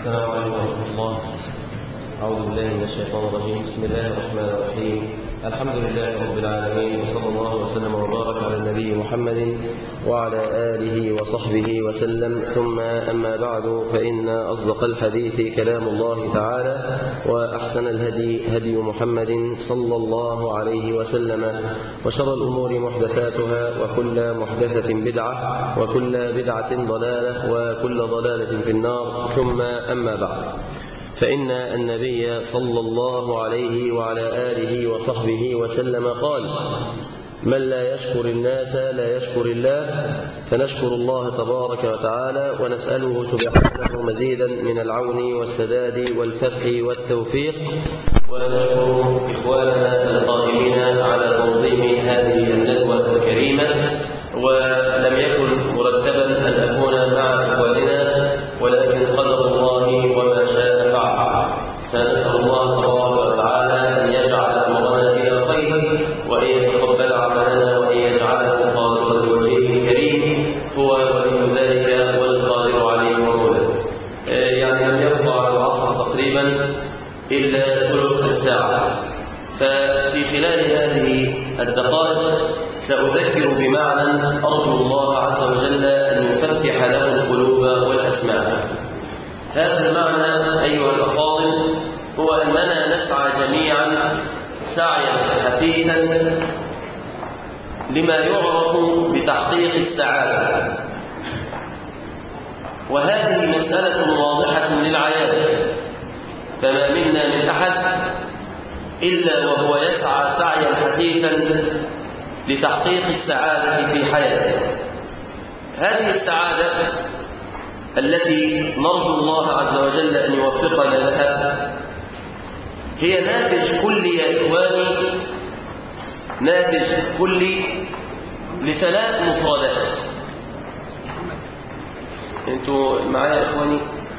السلام عليكم ورحمة الله أعوذ بالله من الشيطان الرجيم بسم الله الرحمن الرحيم الحمد لله رب العالمين وصلى الله وسلم وبارك على النبي محمد وعلى آله وصحبه وسلم ثم أما بعد فإن أصدق الحديث كلام الله تعالى وأحسن الهدي هدي محمد صلى الله عليه وسلم وشر الأمور محدثاتها وكل محدثة بدعة وكل بدعة ضلالة وكل ضلالة في النار ثم أما بعد فإن النبي صلى الله عليه وعلى آله وصحبه وسلم قال من لا يشكر الناس لا يشكر الله فنشكر الله تبارك وتعالى ونسأله سبحانه مزيدا من العون والسداد والفتح والتوفيق ونشكر إخواننا القائمين على تنظيم هذه الندوة الكريمة ولم يكن مرتبا أن أكون مع إخواننا ولكن قدر الله وما شاء فعل فنسأل الله تبارك وتعالى أن يجعل أمرنا إلى خير وأن يتقبل عملنا وأن يجعله خالصا لوجهه الكريم هو ولي ذلك والقادر عليه ومولاه يعني لم يبقى على العصر تقريبا إلا ثلث الساعة ففي خلال هذه الدقائق سأذكر بمعنى أرجو الله عز وجل أن يفتح له القلوب والأسماع هذا المعنى أيها الأفاضل هو أننا نسعى جميعا سعيا حثيثا لما يعرف بتحقيق السعادة وهذه مسألة واضحة للعيان فما منا من أحد إلا وهو يسعى سعيا حثيثا لتحقيق السعادة في حياته هذه السعادة التي نرجو الله عز وجل أن يوفقنا لها هي ناتج كل يا إخواني ناتج كل لثلاث مفردات انتوا معايا يا إخواني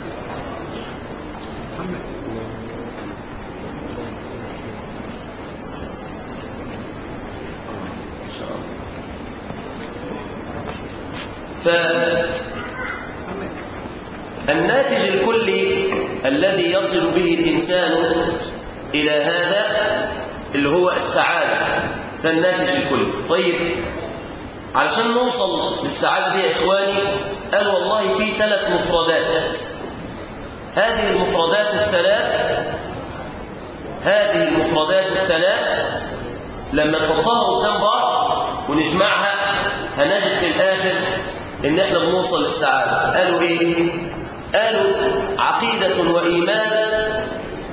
فالناتج الكلي الذي يصل به الإنسان إلى هذا اللي هو السعادة فالناتج الكلي طيب علشان نوصل للسعادة دي يا إخواني قال والله في ثلاث مفردات هذه المفردات الثلاث هذه المفردات الثلاث لما نحطها قدام بعض ونجمعها هنجد في الآخر إن إحنا بنوصل للسعادة قالوا إيه؟ قالوا عقيدة وإيمان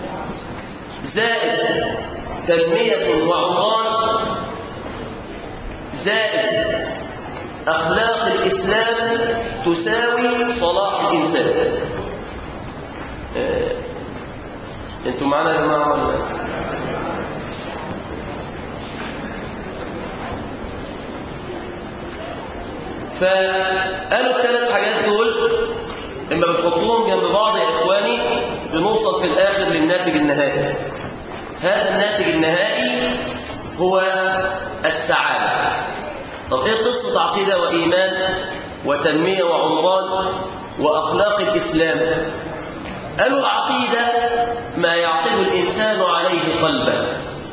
زائد تنمية وعمران زائد أخلاق الإسلام تساوي صلاح الإنسان آه. أنتم معنا يا جماعة ولا فقالوا الثلاث حاجات دول لما بتحطوهم جنب بعض يا إخواني بنوصل في الآخر للناتج النهائي هذا الناتج النهائي هو السعادة طب إيه قصة عقيدة وإيمان وتنمية وعمران وأخلاق الإسلام قالوا العقيدة ما يعقد الإنسان عليه قلبا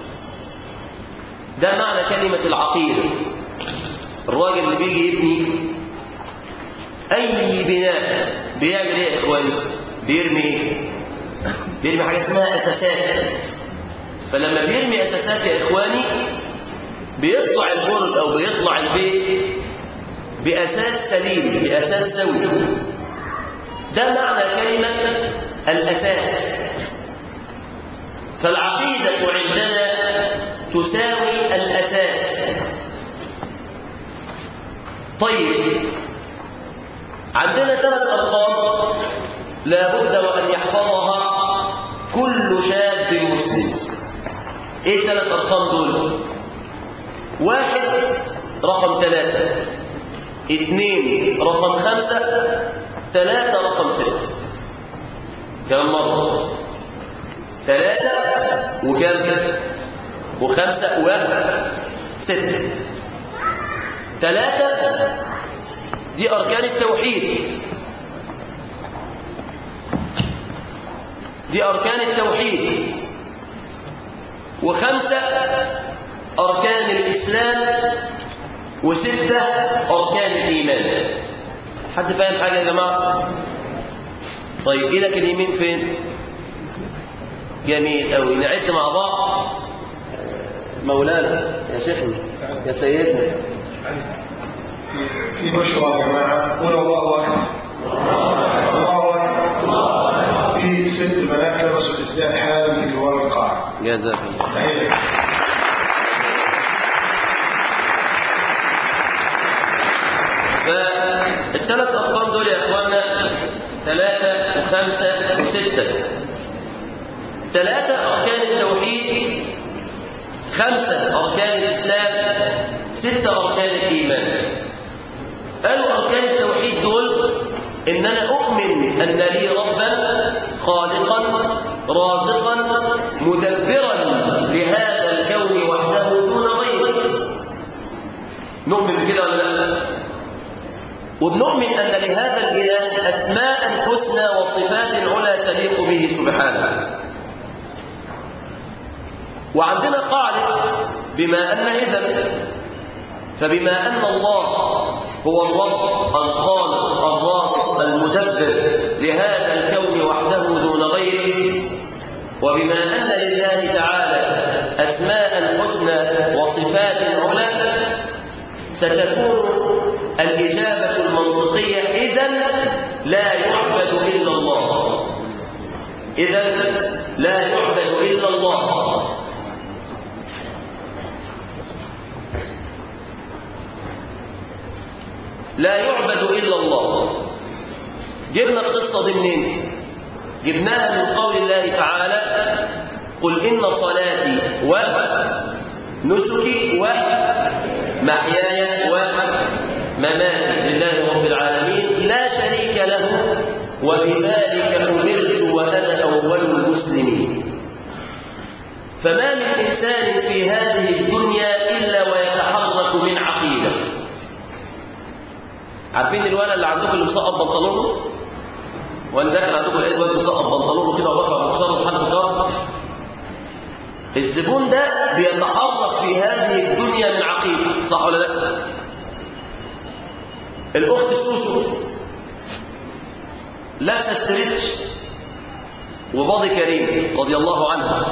ده معنى كلمة العقيدة الراجل اللي بيجي يبني أي بناء بيعمل إيه يا إخواني؟ بيرمي إيه؟ بيرمي حاجة اسمها أساسات فلما بيرمي أساسات يا إخواني بيطلع البرج أو بيطلع البيت بأساس سليم بأساس سوي ده معنى كلمة الأساس فالعقيدة عندنا تساوي الأساس طيب عندنا ثلاث أرقام لابد وأن يحفظها كل شاب مسلم إيه ثلاث أرقام دول واحد رقم ثلاثة اثنين رقم خمسة ثلاثة رقم ستة كم مرة ثلاثة وكم وخمسة وواحد ستة ثلاثة دي أركان التوحيد دي أركان التوحيد وخمسة أركان الإسلام وستة أركان الإيمان حد فاهم حاجة يا جماعة؟ طيب إيدك اليمين فين؟ جميل أوي نعد مع بعض مولانا يا شيخنا يا سيدنا في بشرى يا جماعه قول الله اكبر الله اكبر في ست بنات لبسوا الازداد حالا من جوار القاعه جزاك الله تحيه فالثلاث أرقام دول يا إخوانا ثلاثة وخمسة وستة ثلاثة أركان التوحيد خمسة أركان الإسلام ستة أركان الإيمان قالوا أركان التوحيد دول إن أنا أؤمن أن لي ربا خالقا رازقا مدبرا لهذا الكون وحده دون غيره نؤمن بكده ولا لا؟ وبنؤمن أن لهذا الإله أسماء حسنى وصفات علا تليق به سبحانه وعندنا قاعدة بما أن إذا فبما أن الله هو الرب الخالق الرازق المدبر لهذا الكون وحده دون غيره وبما أن لله تعالى أسماء حسنى وصفات علا ستكون الإجابة المنطقية إذا لا يعبد إلا الله إذا لا يعبد إلا الله لا يعبد إلا الله جبنا القصة دي منين جبناها من قول الله تعالى قل إن صلاتي ونسكي ومحياي ومماتي لله رب العالمين لا شريك له وبذلك أمرت وأنا أول المسلمين فما من إنسان في هذه الدنيا إلا ويتحرك من عقيدة عارفين الولد اللي عندكم اللي مسقط بنطلونه وانا داخل عندكم لقيت واد مسقط بنطلونه كده وبقرا مكسره لحد الظهر الزبون ده بيتحرك في هذه الدنيا من عقيده صح ولا لا الاخت سوسو لابسه ستريتش وباضي كريم رضي الله عنها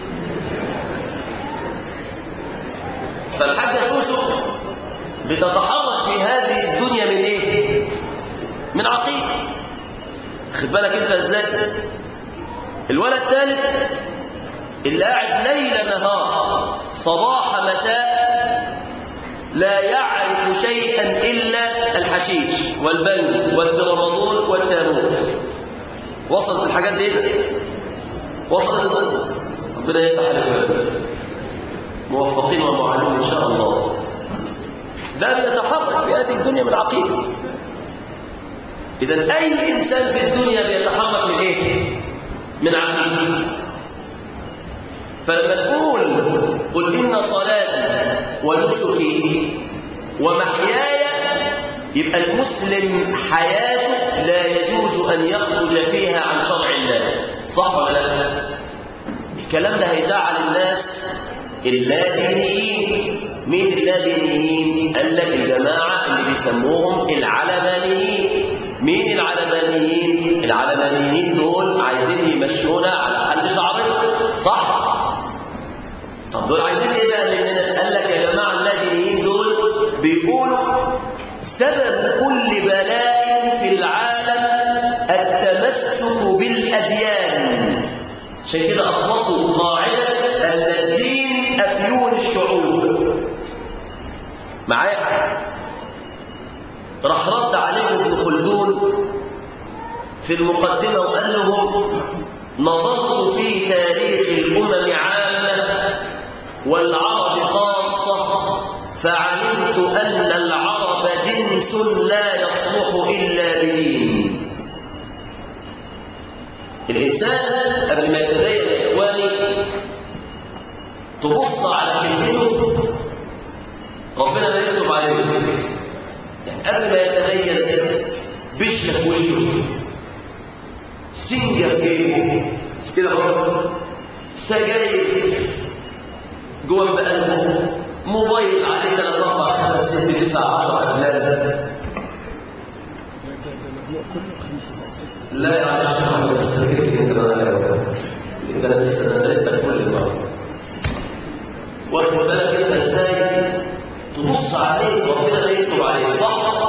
فالحاجه سوسو بتتحرك في هذه الدنيا من ايه من عقيده خد بالك انت ازاي الولد الثالث اللي قاعد ليل نهار صباح مساء لا يعرف شيئا الا الحشيش والبنج والترامادول والتامول وصلت الحاجات دي وصلت ربنا يفتح عليك موفقين ومعلمين ان شاء الله ده بيتحرك في هذه الدنيا من عقيده اذا اي انسان في الدنيا بيتحرك من ايه من عقيده فلما تقول قل ان صلاتي ونسكي ومحياي يبقى المسلم حياته لا يجوز ان يخرج فيها عن شرع الله صح ولا لا الكلام ده هيزعل الناس اللادينيين مين اللادينيين قال لك الجماعه اللي بيسموهم العلمانيين مين العلمانيين العلمانيين دول عايزين يمشونا على حد شعرنا صح طب دول عايزين ايه بقى مننا قال لك يا جماعه اللادينيين دول بيقولوا سبب كل بلاء في العالم التمسك بالاديان عشان كده اطلقوا قاعده ان الدين افيون الشعوب معايا راح رد عليهم ابن خلدون في المقدمه وقال لهم نظرت في تاريخ الامم عامه والعرب خاصه فعلمت ان العرب جنس لا يصلح الا بدين الانسان قبل ما يتدين يا اخواني تبص على كلمته ربنا لا يكتب عليه يعني قبل ما يتدين بشك وشه سنجة في جيبه مش كده برضه سجاير جوه بقلبه موبايل عليه 3 4 5 6 9 10 افلام لا يا عم محمد تستفيد انت ما انت انا استفدت كل المره واخد بالك انت ازاي تبص عليه ربنا لا يكتب عليه صح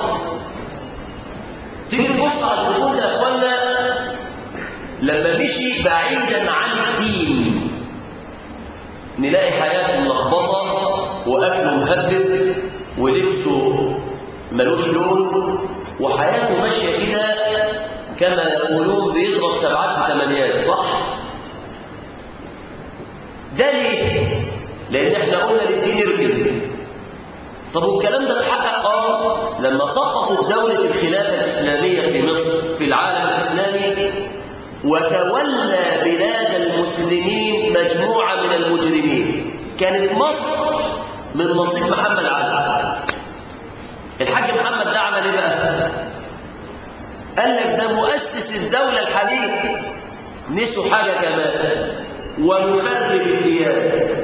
تيجي تبص على الزبون يا اخوانا لما مشي بعيدا عن الدين نلاقي حياته ملخبطه واكله مهبب ولبسه ملوش لون وحياته ماشيه كده كما يقولون بيضرب سبعات وثمانيات صح ده ليه لان احنا قلنا للدين ارجل طب والكلام ده اتحقق اه لما سقطت دوله الخلافه الاسلاميه في مصر في العالم الاسلامي وتولى بلاد المسلمين مجموعه من المجرمين كانت مصر من نصيب محمد علي الحاج محمد ده عمل ايه بقى قال لك ده مؤسس الدولة الحديثة نسوا حاجة كمان ومخرب الديانة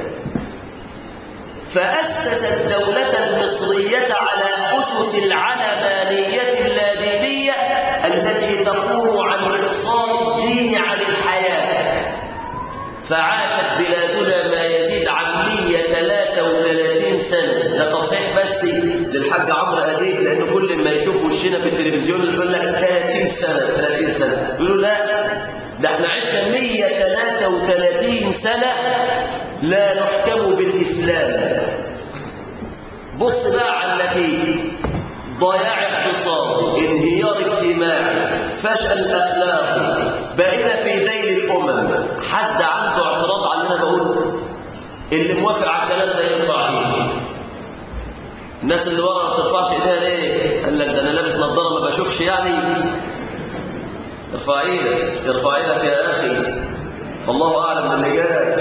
فأسس الدولة المصرية على أسس العلمانية اللادينية التي تقوم عن إقصاء الدين عن الحياة فعاشت بلادنا ما يزيد عن 133 سنة ده تصحيح بس للحاج عمرو أديب لأنه كل ما يشوف وشنا في التلفزيون يقول لك 30 سنة 30 سنة يقولوا لا ده احنا عشنا 133 سنة لا نحكم بالإسلام بص بقى على النتيجة ضياع اقتصادي انهيار اجتماعي فشل اخلاقي بقينا في ذيل الامم حد عنده اعتراض على اللي انا بقوله اللي موافق على الكلام ده يرفع ايده الناس اللي ورا ما بترفعش ايديها ليه قال لك ده انا لابس نظاره ما بشوفش يعني ارفع ايدك ارفع ايدك يا اخي والله اعلم باللي جاي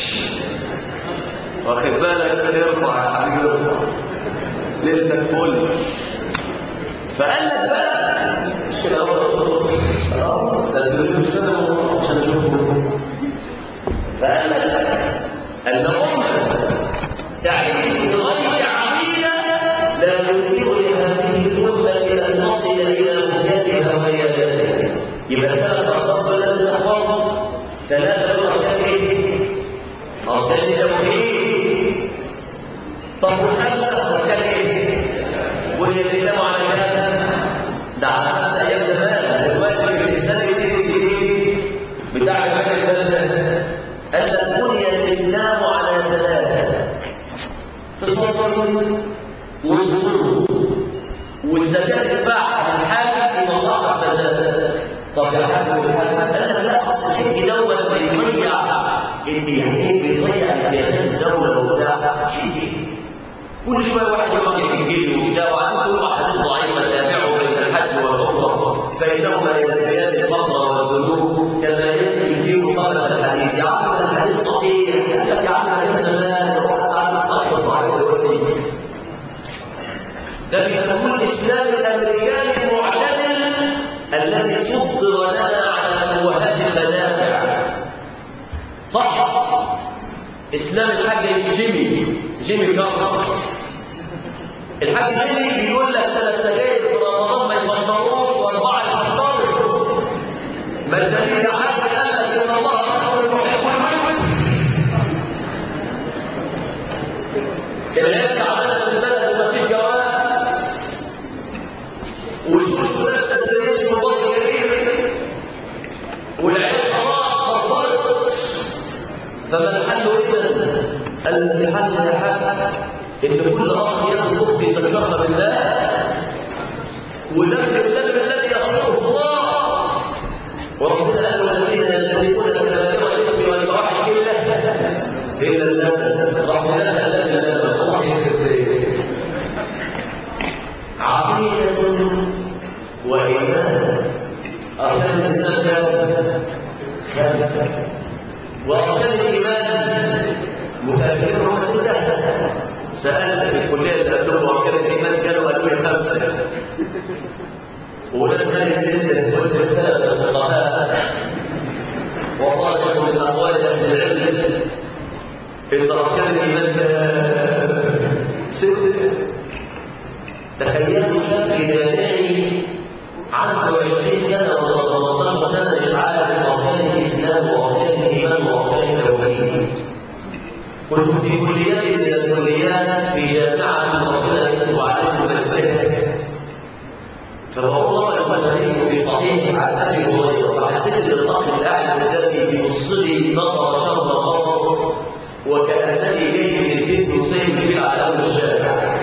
واخد بالك ارفع يا حبيبي ارفع ليلتك فل فقال لك بقى كده اهو ده بيقولوا سنه عشان اشوفه فقال لك ان امه تعيش بغير عقيده لا يمكن لهذه الامه ان تصل الى مهجتها ومياداتها يبقى ثلاث ارقام لازم نحفظهم ثلاثه ارقام ايه؟ ارقام توحيد طب وخمسه ارقام ايه؟ والالتزام على هذا ده على خمس ايام زمان دلوقتي في السنه الجديد بتاع المجال ده قال لك بني الاسلام على ثلاثه الصبر والظلم والزكاه تتباع الحاكم الى الله عز وجل طب يا حاكم الحاكم قال لك لا اصل الحج دوت بيضيع يعني بيضيع امتيازات الدوله وبتاع كل شويه واحد يقعد يحكي لي وبتاع وعنده احاديث ضعيفه تابعه بين الحج والعمره فانهما ينتفيان الفقر والذنوب كما ينتفي فيه قبل الحديث يا عم الحديث صحيح يا عم الحديث زمان وحتى صحيح ضعيف دلوقتي ده بيسموه الاسلام الامريكاني المعتدل الذي صدر لنا على مواهات المنافع صح اسلام الحاج جيمي جيمي كارتر الحاج جيمي بيقول لك ثلاث سجاير في رمضان ما يفطروش واربعه يفطروا مجانين يا حاج قال لك ان الله يغفر المحب العيال تعبانه في البلد ومفيش جواز والشوش لسه الدنيا مضاد كبير والعيال خلاص بطلت فما الحل اذا قال الحل يا حاج ان كل اخ ياخذ اختي يذكرنا بالله ودم الذنب الذي يخلقه الله وربنا قال والذين يجتنبون كبائر الاثم والفواحش الا الا اللذة ربنا قال اللذة الله يكفي عقيدة وإيمان أركان الإسلام خمسة وأركان الإيمان متأخرين وستة سألت في الكلية اللي أدرك أركان الإيمان قالوا قالوا لي خمسة وناس ثانية ستة قلت السنة الفقهاء والله إن أركان الإيمان ستة تخيلوا شاب جامعي عنده 20 سنة ولا 18 سنة مش عارف أركان الإسلام وأركان الإيمان وأركان التوحيد كنت في كليات من الكليات في جامعة ربنا يكتب عليكم الأسئلة فبقول الله المسلمين في صحيح عن أبي هريرة فحسيت إن الأخ اللي قاعد قدامي بيبص لي نظرة شر قمر وكأنني جاي من البيت مسيب في على أول الشارع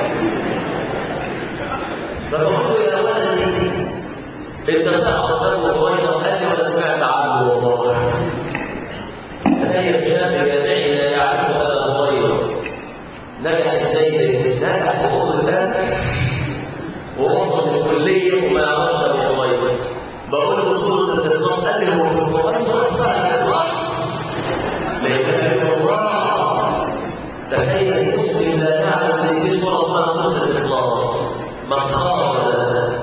فبقول له يا ولدي أنت تعرف أبو هريرة قال لي ولا سمعت عنه والله تخيل شاب جامعي لا يعرف أبا هريرة نجح ازاي نجح في فضل الله ووصل الكلية وما يعرفش أبو هريرة بقول له دكتور أنت بتدرس قال لي هو هو أنت صحيح لا إله إلا الله تخيل مسلم لا يعلم من ايش ولا اسمها سوره الاخلاص مسخره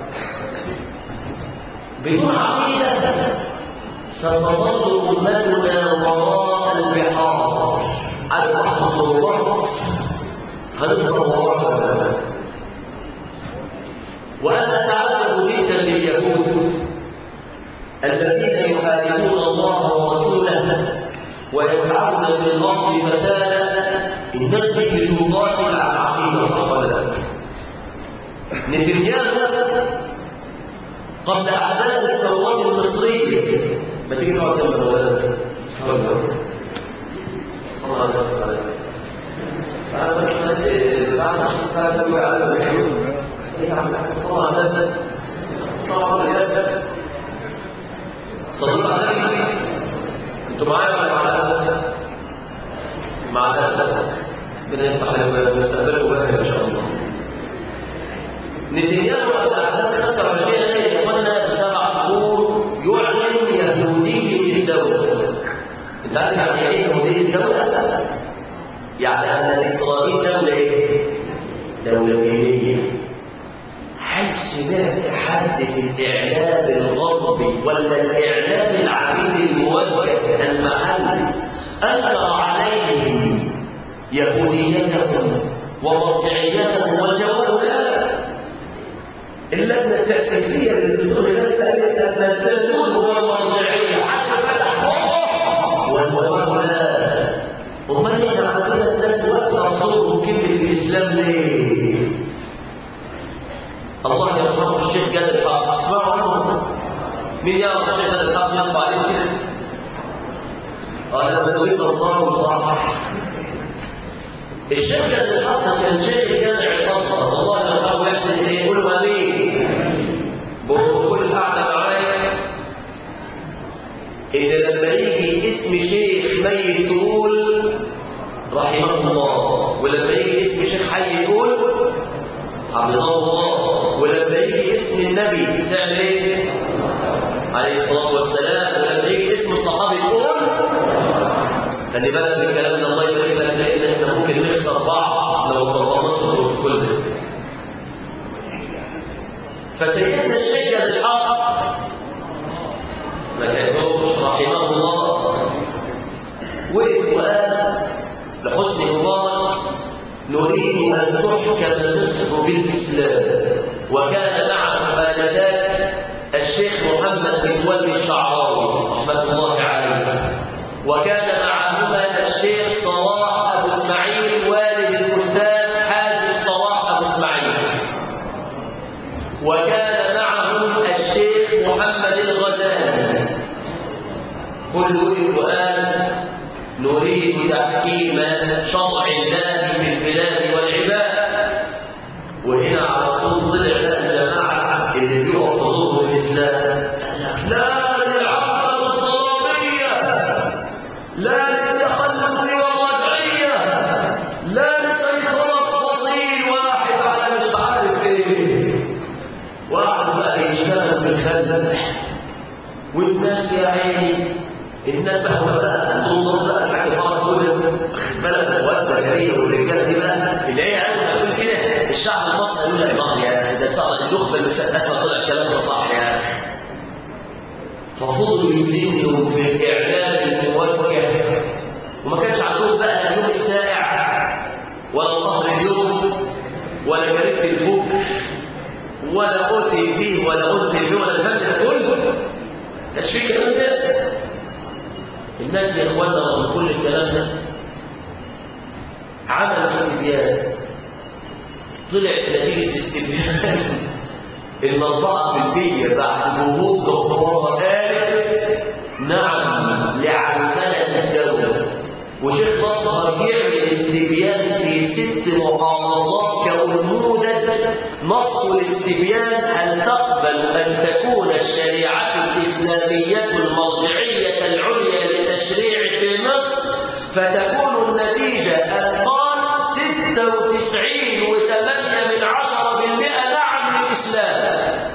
بدون عقيده ستظل امتنا وراء البحار على لحظه الوقت هنفضل وراء وانا اتعجب جدا لليهود الذين يحاربون الله ورسوله ويسعون في الارض فسادا الناس دي بتقاتل على العقيده صح ولا لا؟ نتنياهو قبل احداث الثورات المصريه ما تيجي نقعد جنب الولد صلى الله عليه وسلم صلى الله عليه وسلم بعد بعد بعد تقول على الحدود ايه عم طبعا ده طبعا ده صلى الله عليه وسلم انتوا معايا ولا مع الاسف؟ مع الاسف ربنا يفتح لنا ونستقبلكم بخير ان شاء الله. نتنياهو بعد احداث 25 يناير يا اخوانا بسبع شهور يعلن يهوديه الدوله. انت عارف يعني ايه يهوديه الدوله؟ يعني ان اسرائيل دوله ايه؟ دوله دينيه. هل سمعت حد في الإعلام الغربي ولا الإعلام العربي الموجه المحلي أثر عليهم يهوديتهم ومرجعيتهم والجواب لا اللجنة التأسيسية اللي بتقول لك قالت أن التلمود هو المرجعية حتى فتح والجواب لا أمال إحنا عندنا الناس واقفة صوتهم كلمة الإسلام ليه؟ الله يرحمه الشيخ جاد الحق اسمعوا عنه مين يعرف الشيخ جاد الحق يرفع عليه كده قال لما نريد الله وصراحه الشيخ جاد الحق كان شيخ جامع البصره الله يرحمه يحسن ايه يقول له امين بكل قاعده معايا ان لما يجي اسم شيخ ميت تقول رحمه الله ولما يجي اسم شيخ حي يقول حفظه الله ولما يجي اسم النبي تعمل ايه؟ عليه الصلاه والسلام ولما يجي اسم الصحابي يقول خلي بالك من الكلام ده الله يبارك لك لان احنا ممكن نخسر بعض لو طبقناش البروتوكول ده فسيدنا الشيخ الحق ما كانوش رحمه الله وقف وقال لحسن مبارك نريد أن تحكم مصر بالإسلام وكان معه آنذاك الشيخ محمد بن ولي الشعراوي رحمة الله عليه وكان معهما الشيخ صلاح أبو إسماعيل والد الأستاذ حازم صلاح أبو إسماعيل وكان معهم الشيخ محمد الغزالي كل وقال نريد تحكيم شرع الله في البلاد والعباد وهنا على طول طلع بقى الجماعه اللي بيقعوا تضروا الاسلام لا للعقبه الصلابيه لا للتخلف والرجعيه لا لسيطره فصيل واحد على مش عارف ايه واحد بقى يشتغل بالخلل والناس يا عيني الناس بقى بقى تنظر بقى الحاجه بقى تقول بالك وقت زكريا والرجاله دي بقى اللي هي اول تقول كده الشعب المصري يقول لك الله يا ده صار النخبه المسقفه طلع الكلام ده صح يا اخي ففضلوا يزيدوا في الاعلام الموجه وما كانش عندهم بقى ولا أوتي فيه ولا أوتي فيه ولا الهم ده كله كانش فيه كلام ده الناس يا إخوانا رغم كل الكلام ده عمل استبيان طلع نتيجة استبيان المطبعة بالبية بعد جهود دكتوراه قالت نعم لعلمنة الدولة وشيخ نصر يعمل استبيان في ست محافظات كالنموذج نص الاستبيان هل تقبل أن تكون الشريعة الإسلامية المرجعية العليا للتشريع في مصر فتكون النتيجة أن قال 96 وثمانية من عشرة بالمئة نعم للإسلام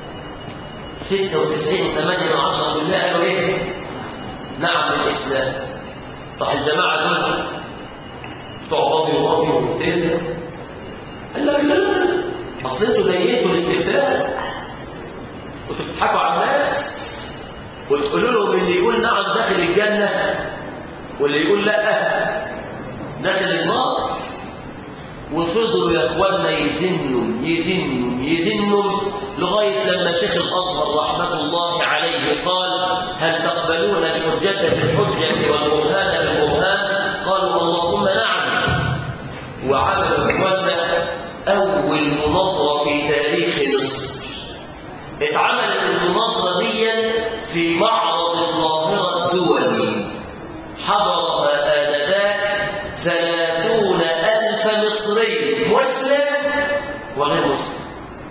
96 وثمانية من عشرة بالمئة قالوا إيه؟ نعم للإسلام راح الجماعة دول بتوع راضي وراضي ومبتزة قال لك لا لا أصل أنتوا دينتوا الاستبداد كنتوا بتضحكوا على الناس وتقولوا لهم اللي يقول نعم داخل الجنة واللي يقول لا داخل النار وفضلوا يا اخوانا يزنوا يزنوا يزنوا لغايه لما شيخ الازهر رحمه الله عليه قال هل تقبلون الحجه بالحجه والبرهان بالبرهان قالوا اللهم نعم وعملوا اخوانا اول مناظره في تاريخ مصر اتعملت المناظره دي في معرض القاهره الدولي حضرها آنذاك ثلاثون ألف مصري مسلم وغير مسلم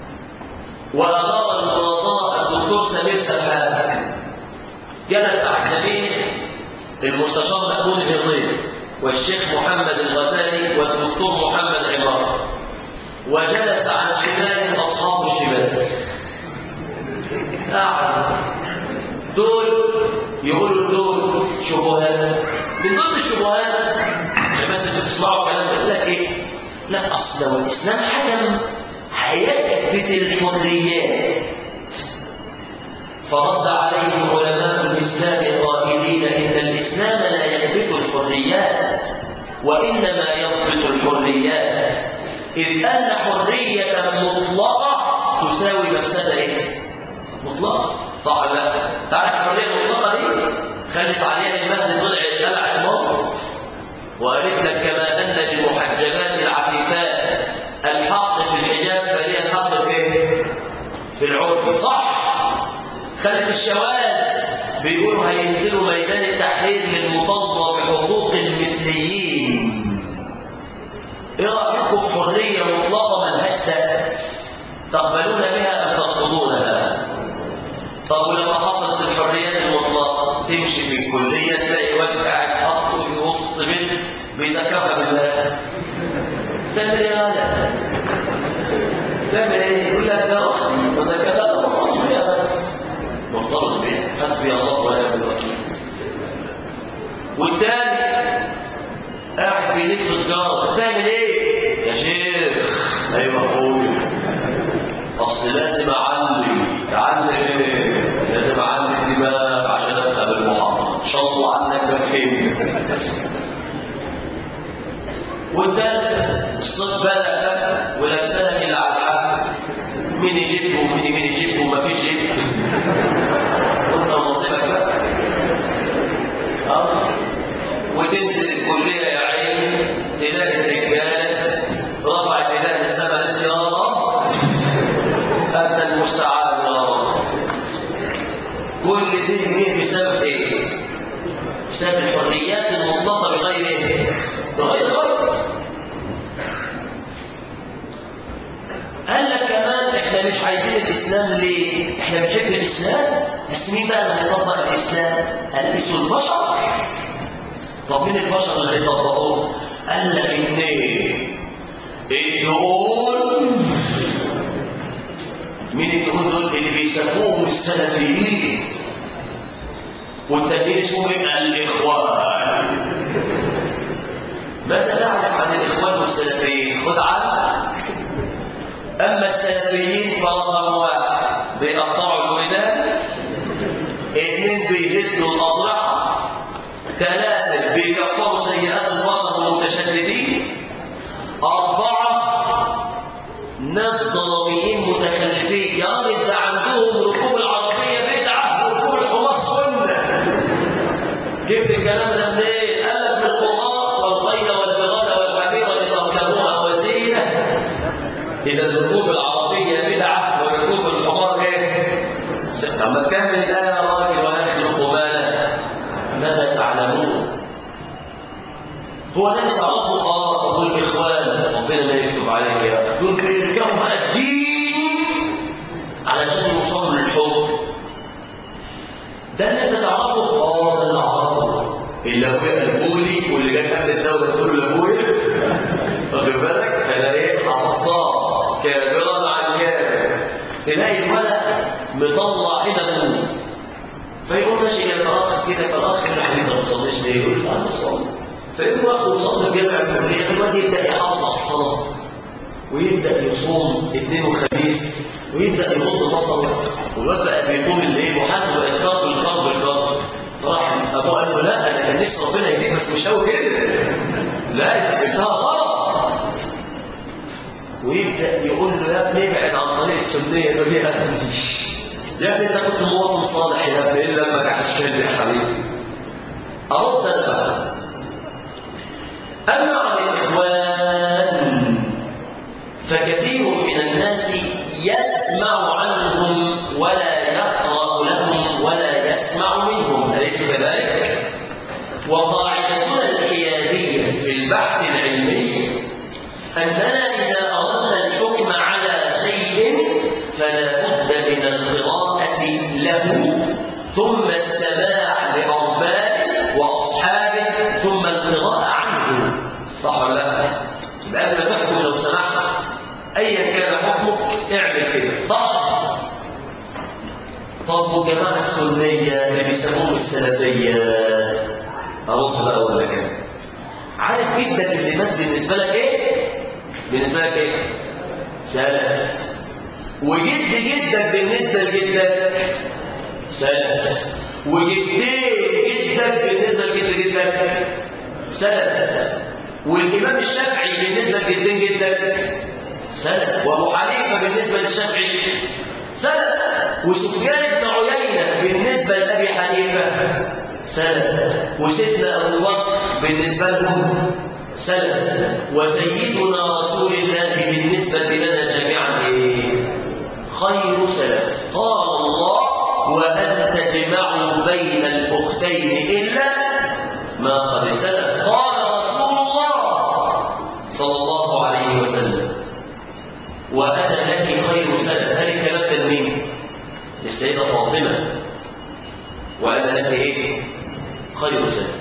وأدار المناظرة الدكتور سمير سفاح جلس تحت يمينه المستشار مأمون الهضيم والشيخ محمد الغزالي والدكتور محمد عمار وجلس عن شماله أصحاب الشمال قاعد دول يقولوا دول شبهات من ضمن الشبهات عشان بس انتوا تسمعوا الكلام ده يقول لك ايه؟ لا اصل لو الاسلام حكم هيثبت الحريات فرد عليهم علماء الاسلام قائلين ان الاسلام لا يثبت الحريات وانما يضبط الحريات اذ ان حريه مطلقه تساوي مفسده ايه؟ مطلقه صح ولا لا؟ تعرف الحريه المطلقه دي خدت عليها المهد طلع قلع الموت وقالت لك كما ان للمحجبات العفيفات الحق في الحجاب فهي الحق في ايه؟ في العرف صح خدت الشواذ بيقولوا هينزلوا ميدان التحرير للمطالبه بحقوق المثليين ايه رايكم في حريه مطلقه ملهاش سقف تقبلون بها ام ترفضونها طب ولما حصلت الحريات المطلقه تمشي في الكليه تلاقي واد قاعد حاطه في وسط بنت بيذكرها بالله تعمل ايه هذا؟ تعمل ايه؟ يقول لك ده اختي وذكرها مرتبط بيها بس مرتبط بيها حسبي الله ونعم الوكيل والتاني قاعد بيلف سجاره تعمل ايه؟ يا شيخ ايوه اخويا اصل لازم اعلم اعلم ايه؟ لازم اعلم الدماغ عشان افهم المحاضره ان شاء الله عنك بفهم والثالث الصوت بدا ولابسلك اللي على الحق مين يجيبه ومين مين يجيبه وما فيش يجيبه وانت نصيبك بقى اه وتنزل الكليه يا عيني تلاقي الرجاله رفعت ايديها للسماء قالت يا رب انت المستعان يا رب كل دي ليه بسبب ايه؟ بسبب الحريات المطلقه بغير ايه؟ بغير خير قال لك كمان احنا مش عايزين الاسلام ليه؟ احنا بنحب الاسلام بس مين بقى اللي هيطبق الاسلام؟ قال لك البشر طب مين البشر اللي هيطبقوه؟ قال لك ان الدهون مين الدهون دول اللي بيسموهم السلفيين والتانيين اسمهم ايه؟ الاخوان ماذا تعرف عن الاخوان والسلفيين؟ خد عنك أما السلفيين فرقم واحد بيقطعوا الودان اثنين بيهدوا الأضرحة ثلاثة بيكفروا سيئات البشر والمتشددين أربعة ناس ظلاميين متخلفين إذا الركوب العربية بدعة وركوب الحمار إيه؟ لما تكمل الآية يا راجل ويخلق ما لا ماذا تعلمون؟ هو ده اللي تعرفه اه طب الإخوان ربنا لا يكتب عليك يا دول بيرجعوا على الدين علشان يوصلوا للحب ده اللي انت تعرفه اه ده اللي اعرفه اللي ابويا قلبولي واللي جت قبل الدوله تقول لابويا واخد بالك فانا ايه حفظتها كابرا عن كابر تلاقي الولد مطلع هنا نور فيقوم ماشي الى الاخ كده فالاخ اللي حبيبي ما تصليش ليه؟ يقول له انا بصلي فيقوم واخده يصلي الجامع الكليه الواد يبدا يحافظ على الصلاه ويبدا يصوم اثنين وخميس ويبدا يغض بصره والواد بقى بيقوم الليل وحد بقى الكرب الكرب الكرب فراح ابوه قال له لا انا كان نفسي ربنا يهديك بس مش قوي كده لا انت فهمتها غلط ويبدا يقول له يا ابني ابعد عن طريق السنيه ده ليه يا ابني انت كنت مواطن صالح يا ابني الا لما كانش كده يا حبيبي ارد انا بقى اما عن الاخوان فكثير من الناس يسمع عنهم ولا يقرأ لهم ولا يسمع منهم أليس كذلك؟ وقاعدتنا الحيادية في البحث العلمي أننا إذا أردنا الحكم على شيء فلا بد من القراءة له ثم السماع لأربابه وأصحابه ثم القراءة عنه صح ولا لا؟ يبقى قبل ما تحكم لو سمحت ايا كان حكمك اعمل كده صح طب وجماعه السنيه اللي بيسموهم السلفيه ارد بقى ولا كده عارف جدك اللي مات بالنسبه لك ايه بالنسبه لك ايه سلف وجد جدك بالنسبه لجدك سلف وجدين جدك بالنسبه لجد جدك سلف والامام الشافعي بالنسبه لجدين جدك سلف وابو حنيفه بالنسبه للشافعي سلف وسفيان بن عيينه بالنسبه لابي حنيفه سلف وسيدنا ابو بكر بالنسبه لهم سلف وسيدنا رسول الله بالنسبه لنا جميعا ايه خير سلف قال الله وان تجمعوا بين الاختين الا ما قد سلف قال رسول الله صلى الله عليه وسلم وأنا لك خير سلف هل الكلام ده لمين؟ للسيدة فاطمة وأنا لك إيه؟ خير سلف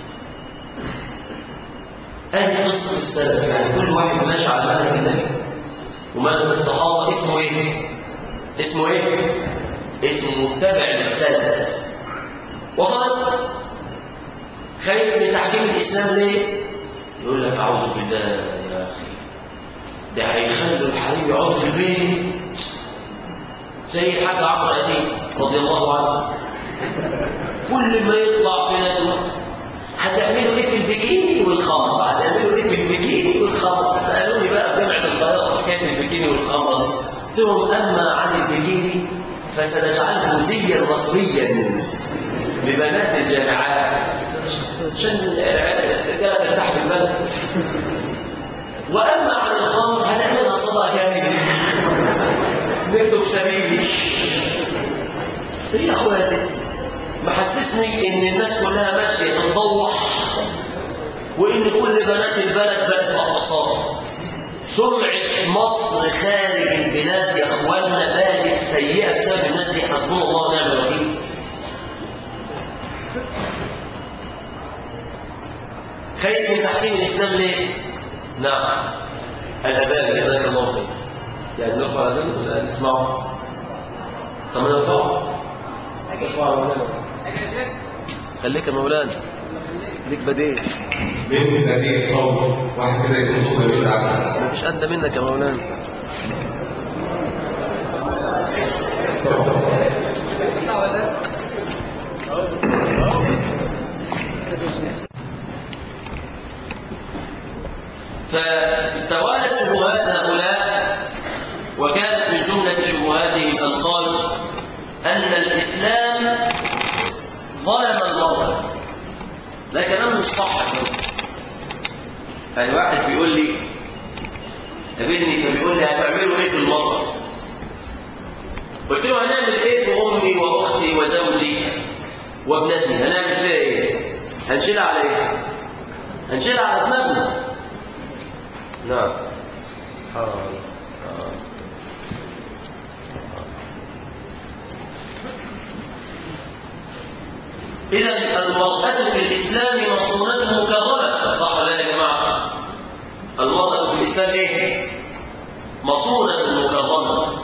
هذه قصة السلف يعني كل واحد ماشي على منهج النبي ومنهج الصحابة اسمه إيه؟ اسمه إيه؟ اسمه متبع للسلف وصلت خايف من تحكيم الإسلام ليه؟ يقول لك أعوذ بالله يا أخي ده هيخلوا الحريم يقعدوا في البيت زي الحاج عمرو اديب رضي الله عنه كل ما يطلع في ندوه هتعملوا ايه في البكيني والخمر هتعملوا ايه في البكيني والخمر سالوني بقى في جامعه القاهره حكايه البكيني والخمر قلت لهم اما عن البكيني فسنجعله زيا رسميا لبنات الجامعات عشان الرجاله ترتاح في البلد واما عن الخمر هنعملها صلاه كامله نكتب سبيلي ايه يا اخواتي محسسني ان الناس كلها ماشيه تتطوح وان كل بنات البلد بقت رقصات سمعه مصر خارج البلاد يا اخواننا بقت سيئه بسبب الناس دي حسبنا الله ونعم الوكيل خايف من تحكيم الاسلام ليه؟ نعم الأذان جزاك الله خير يعني نرفع الأذان ولا نسمعه؟ طب ما نرفعه نرفعه يا مولانا خليك يا مولانا ليك بديل بين بديل قوي واحد كده يكون صوته جميل عبد مفيش أدى منك يا مولانا فتوالت شبهات هؤلاء وكانت من جملة شبهاتهم أن قالوا أن الإسلام ظلم المرأة ده كلام مش صح يعني واحد بيقول لي قابلني فبيقول لي هتعملوا ايه في المطر قلت له هنعمل ايه في امي واختي وزوجي وابنتي هنعمل فيها ايه هنشيلها على ايه هنشيلها على دماغنا نعم حاضر حاضر. إذا المرأة في الإسلام مصونة مكرمة صح ولا يا جماعة؟ المرأة في الإسلام إيه؟ مصونة مكرمة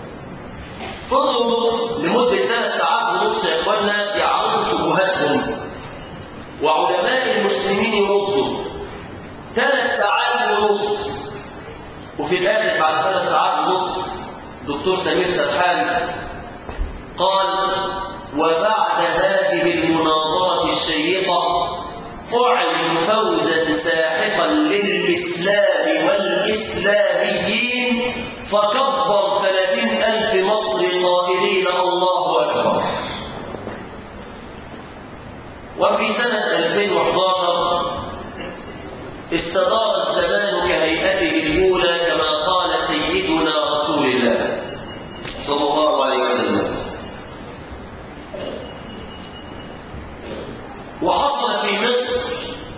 فضلوا لمدة ثلاث ساعات ونص يا إخواننا يعرضوا شبهاتهم وعلماء المسلمين يردوا ثلاث ساعات ونص وفي الآخر بعد ثلاث ساعات ونص دكتور سمير سرحان قال وبعد هذه المناظرة الشيقة أعلن فوزا ساحقا للإسلام والإسلاميين فكبر ثلاثين ألف مصري قائلين الله أكبر وفي سنة 2011 استدار الزمان كهيئته الأولى كما قال سيدنا رسول الله صلى الله عليه وسلم وحصل في مصر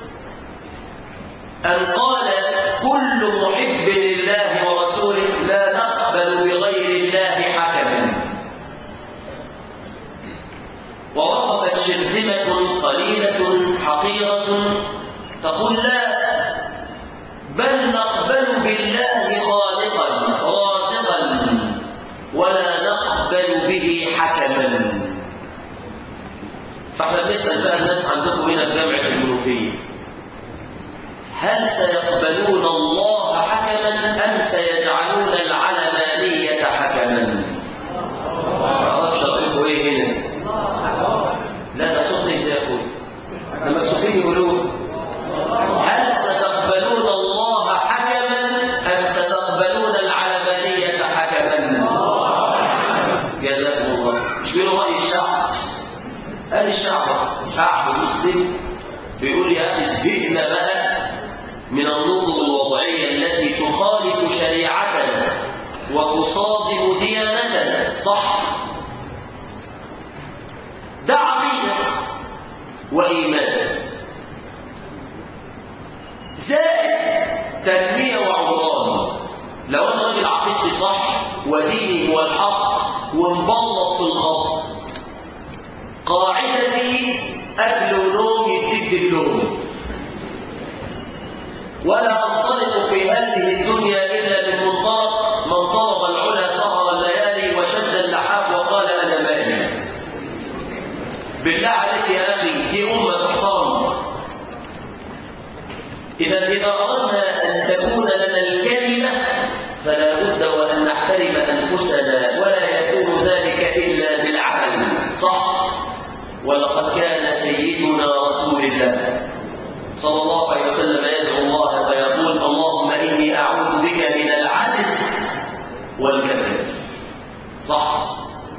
أن قال كل محب لله ورسوله لا نقبل بغير الله حكما ووقفت شرذمة قليلة حقيرة تقول لا بل نقبل بالله خالقا رازقا ولا نقبل به حكما فاحنا بنسال بقى الناس عندكم هنا في جامعه المنوفيه هل سيقبلون الله حكما ام سيجعلون العلمانيه حكما؟ ما اعرفش رايكم ايه هنا لا ده صوت انت يا اخوي لما مكسوفين يقولوا هل ستقبلون الله حكما ام ستقبلون العلمانيه حكما؟ جزاكم الله مش بيقولوا راي الشعب قال الشعب شعب مسلم بيقول يا اخي زهقنا بقى من النظم الوضعيه التي تخالف شريعتنا وتصادم ديانتنا صح ده عقيده وايمان زائد تنميه وعمران لو انا راجل عقيدتي صح وديني هو الحق ومبلط في الخط قاعدتي أكل ونوم يديك دبلوم ولا أنطلق في هذه الدنيا إلا من منطلق من طلب العلا سهر الليالي وشد اللحاف وقال أنا مالي بالله عليك يا أخي دي أمة تحترم إذا إذا أردنا أن تكون لنا الكلمة فلا بد وأن نحترم أنفسنا ولا يكون ذلك إلا بالعمل صح ولقد كان سيدنا رسول الله صلى الله عليه وسلم يدعو الله فيقول اللهم إني أعوذ بك من العجز والكسل صح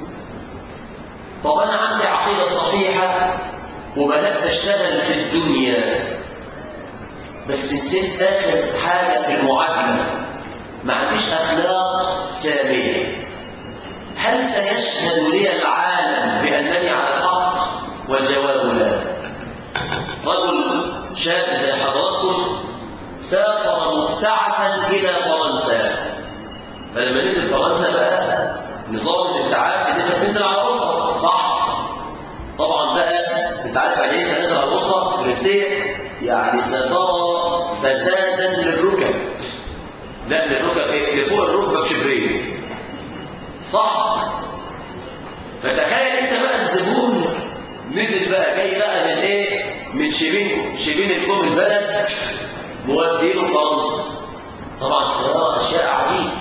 طب أنا عندي عقيدة صحيحة وبدأت أشتغل في الدنيا بس نسيت آخر حاجة في المعادلة ما عنديش أخلاق سامية هل سيشهد لي العالم بأنني على الحق والجواب لا رجل شاب زي حضراتكم سافر مبتعثا إلى فرنسا فلما نزل فرنسا بقى نظام الابتعاث ان انت بتنزل على اسره صح طبعا بقى انت عارف يعني ايه تنزل على الاسره فرنسيه يعني سترى فسادا للركب لا للركب ايه اللي فوق الركبه بشبرين صح فتخيل انت بقى الزبون نزل بقى جاي بقى من ايه من شبين شبين الكوم البلد مودينه فرنسا طبعا السياره اشياء عجيب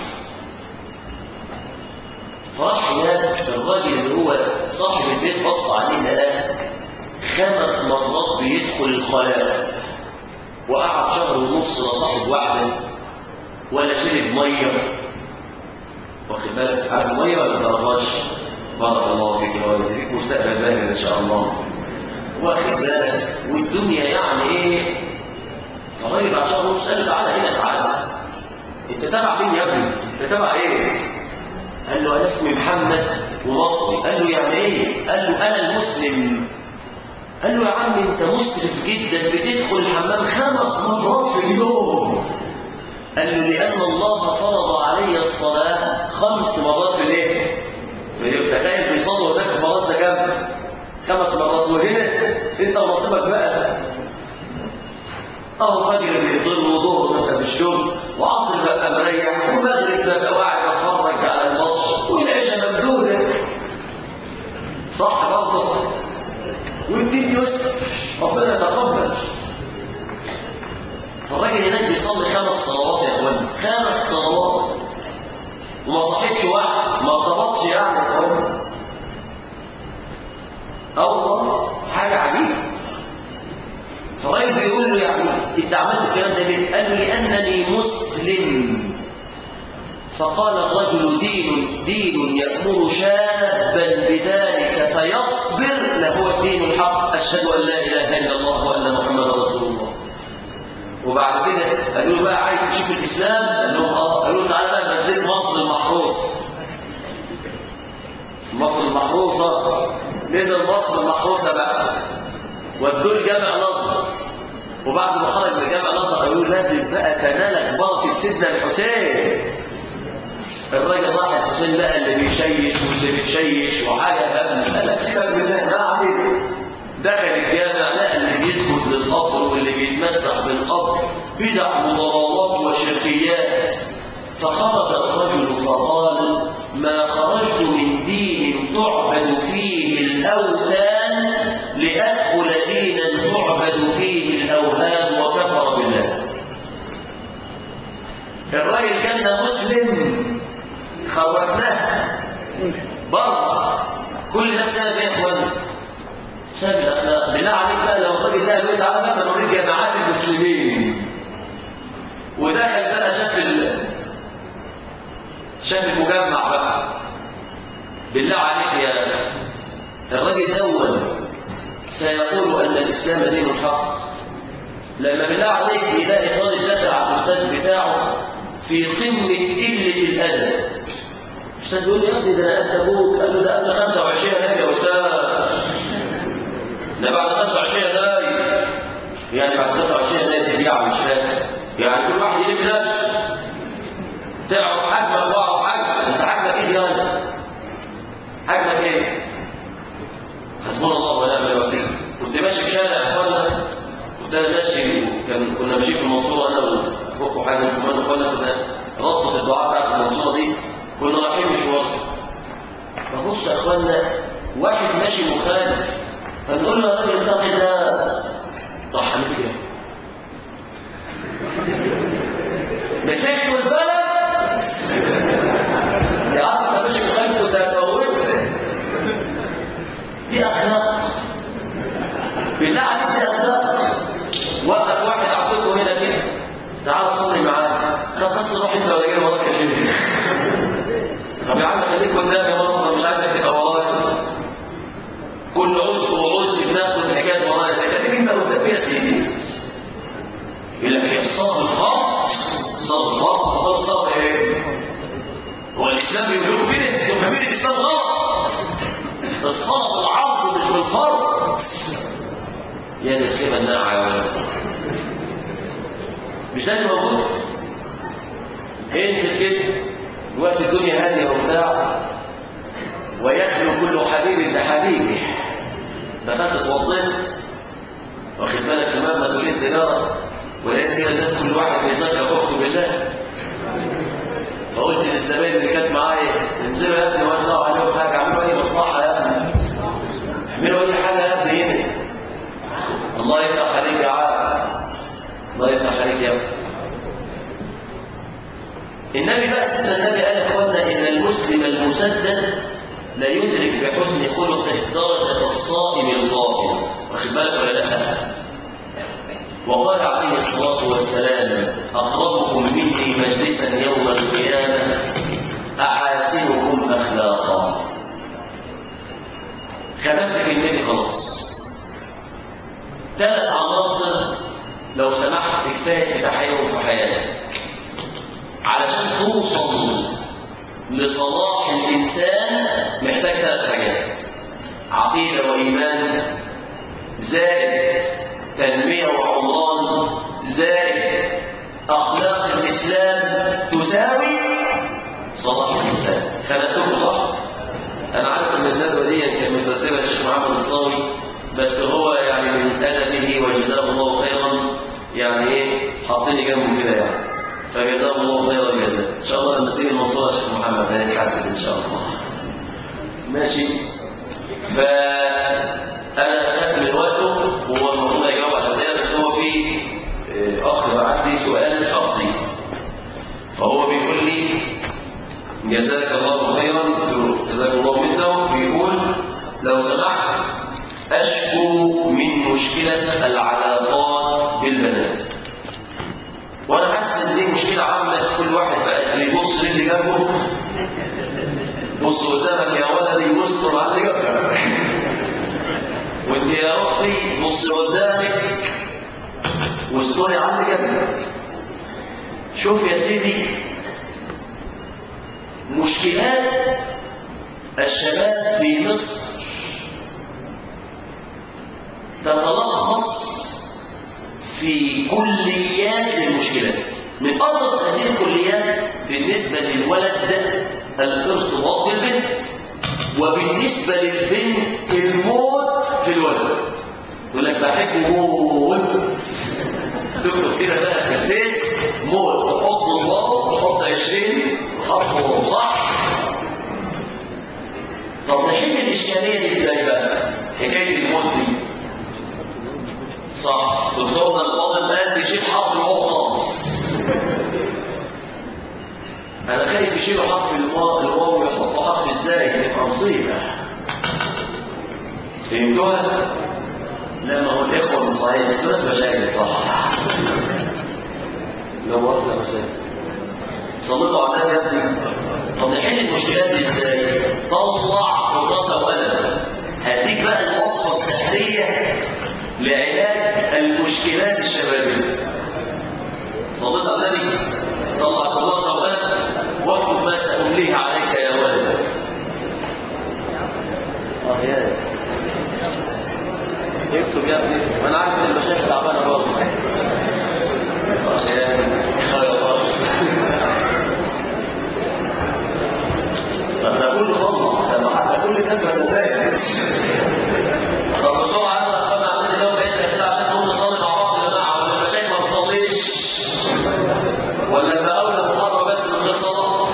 فراح هناك الراجل اللي هو صاحب البيت بص عليه لقاه خمس مرات بيدخل الخلاء وقعد شهر ونص لا صاحب واحده ولا شرب ميه واخد بالك عارف الميه ولا ما بارك الله فيك يا ولد ليك مستقبل باهر ان شاء الله واخد بالك والدنيا يعني ايه الراجل بعد شهر ونص قال تعالى هنا تعالى انت تبع مين يا ابني انت تبع ايه قال له انا اسمي محمد ومصري قال له يعني ايه قال له انا المسلم قال له يا عم انت مسرف جدا بتدخل الحمام خمس مرات في اليوم قال له لان الله فرض علي الصلاه خمس مرات في الليل تخيل بيصلوا هناك في فرنسا كام خمس مرات وهنا انت ونصيبك بقى اهو فجر بيضل وظهر وانت في الشغل وعصر بقى مريح ومغرب بقى قاعد اتفرج على الماتش والعشاء ممدوده صح برضه صح والدين يسر ربنا يتقبل الراجل هناك بيصلي خمس صلوات يا اخوان خمس صلوات وما صحيتش واحد ما ارتبطش يعني يا اخوان الله حاجه عجيبه فالراجل بيقول له يعني انت عملت الكلام ده ليه؟ قال له لانني مسلم فقال الرجل دين دين يأمر شابا بذلك فيصبر لهو الدين الحق أشهد أن لا إله إلا الله وأن محمدا رسول الله وبعد كده قالوا له بقى عايز تشوف الإسلام؟ قال لهم اه قالوا له تعالى بقى مسجد مصر المحروس مصر المحروسة نزل مصر المحروسة بقى ودوه جامع نصر وبعد ما خرج من جامع نصر قالوا له لازم بقى تنالك بركة سيدنا الحسين الراجل راح الحسين لقى اللي بيشيش واللي بيتشيش وحاجه هبل قال لك سيبك بالله ما عليك دخل الجامع لقى اللي بيسجد للقبر واللي بيتمسح بالقبر بدع وضلالات وشركيات فخرج الرجل فقال ما خرجت من دين تعبد فيه الاوثان لادخل دينا تعبد فيه الاوهام وكفر بالله الراجل كان مسلم خرجناه بره كل ده بسبب ايه يا اخوانا؟ بسبب الاخلاق بالله عليك بقى لو الراجل ده قال تعالى بقى نوريك جماعات المسلمين ودخل بقى شاف ال... شاف المجمع بقى بالله عليك يا الراجل الاول سيقول ان الاسلام دين الحق لما بالله عليك يلاقي طالب دافع على الاستاذ بتاعه في قمه قله الادب استاذ يقول لي يا ابني ده انا قد ابوك قال له ده قبل 25 يناير يا استاذ ده بعد 25 يناير يعني بعد 25 يناير تبيع مش فاهم يعني كل واحد يلم نفسه تعرف حجمك واعرف حجمك انت حجمك ايه يعني حجمك ايه حسبنا الله ونعم الوكيل كنت ماشي في شارع يا اخوانا كنت انا ماشي كان كنا ماشيين في المنصوره انا واخوك حاجه كمان اخوانا كنا ربطه الدعاء بتاعت المنصوره دي كنا رايحين مشوار فبص يا اخوانا واحد ماشي مخالف فنقول له يا راجل اتق الله راح عامل كده مسكت البلد يا عم انت ماشي مخالف وانت هتموتني دي اخلاق بالله عليك دي اخلاق وقف واحد عطيته هنا كده تعال صلي معايا انا بس روح انت ولا جاي وراك يا شيخ طب يا عم خليك قدامي مره مش عايزك تبقى ورايا كل عذر وعذر بناخد الحكايه ورايا انت تيجي انت قدامي يا سيدي يقول لك هي الصبر الخط صبر الخط هو الصبر ايه؟ هو الاسلام بيقولوا كده انتوا فاهمين الاسلام غلط الصلاه بالعرض مش بالفرض يا دي الخيبه الناعمه يا ولد مش ده اللي موجود انت كده وقت الدنيا هاديه وبتاع ويخلو كل حبيب بحبيبه دخلت اتوضيت واخد بالك تمام مسؤوليه تجاره ولقيت كده الناس كل واحد بيذاكر اخته بالله فقلت للزبائن اللي كانت معايا انزلوا يا ابني وزعوا عليهم حاجه اعملوا اي مصلحه يا ابني اعملوا اي حاجه يا ابني هنا الله يفتح عليك يا عالم الله يفتح عليك يا ابني النبي بقى سيدنا النبي قال يا اخوانا ان المسلم المسدد لا يدرك بحسن خلقه درجه الصائم القائم واخد بالك ولا لا وقال عليه الصلاه والسلام اقربكم مني مجلسا يوم القيامه احاسنكم اخلاقا ختمت كلمتي خلاص ثلاث عناصر لو سمحت اجتهد في تحقيقهم في حياتك علشان توصل لصلاح الإنسان محتاج ثلاث حاجات عقيدة وإيمان زائد تنمية وعمران زائد أخلاق الإسلام تساوي صلاح الإنسان خلقتكم صح؟ أنا عارف إن الندوة دي كان مترتبة الشيخ محمد الصاوي بس هو يعني من أدبه وجزاه الله خيرا يعني إيه حاطيني جنبه كده يعني فجزاه الله خير الجزاء إن شاء الله لما تيجي الموضوع يا شيخ محمد هيتحاسب إن شاء الله ماشي فأنا أخذت من وقته وهو المفروض يجاوب على الأسئلة بس هو في آه، أخ بعت لي سؤال شخصي فهو بيقول لي جزاك الله خيرا جزاك الله مثله بيقول لو سمحت أشكو من مشكلة العلاقات بالبنات وأنا حاسس إن دي مشكلة عامة كل واحد بقى يبص للي جنبه بص قدامك يا ولدي واستر على اللي جنبك وانت يا اختي بص قدامك واستري على اللي جنبك شوف يا سيدي مشكلات الشباب في مصر تتلخص في كليات المشكلات من ابرز هذه الكليات بالنسبه للولد ده الارتباط بالبنت وبالنسبه للبنت الموت في الولد يقول لك بحبه موت تكتب كده بقى في البيت موت تحط الواو تحط 20 وتحط صح طب نحل الاشكاليه دي ازاي بقى؟ حكايه الموت دي صح دكتورنا الفاضل قال تشيل حرف الواو خالص انا خايف يشيلوا حرف الواو الواو ويحطوا حرف ازاي تبقى مصيبه فهمتوها؟ لا ما هو الاخوه من صحيح انتوا ناس مشاكل صح لا مؤاخذه مشاكل صليتوا على النبي يا ابني طب نحل المشكلات دي ازاي؟ طلع كراسه وقلم هديك بقى الوصفه السحريه لعلاج المشكلات الشبابيه صليت على النبي طلع كراسه وقلم واكتب ما سأمليه عليك يا ولد اه يا اكتب يا ابني وانا عارف ان المشايخ تعبانه برضه اه يا خير الله طب ده كله صلى طب حتى كل الناس ما صدقت طب بسرعه يلا اخوانا عايزين اليوم بقيت الاسئله عشان نقوم نصلي مع بعض يا جماعه ولا المشايخ ما بتصليش ولا يبقى اولى محاضره بس من غير صلاه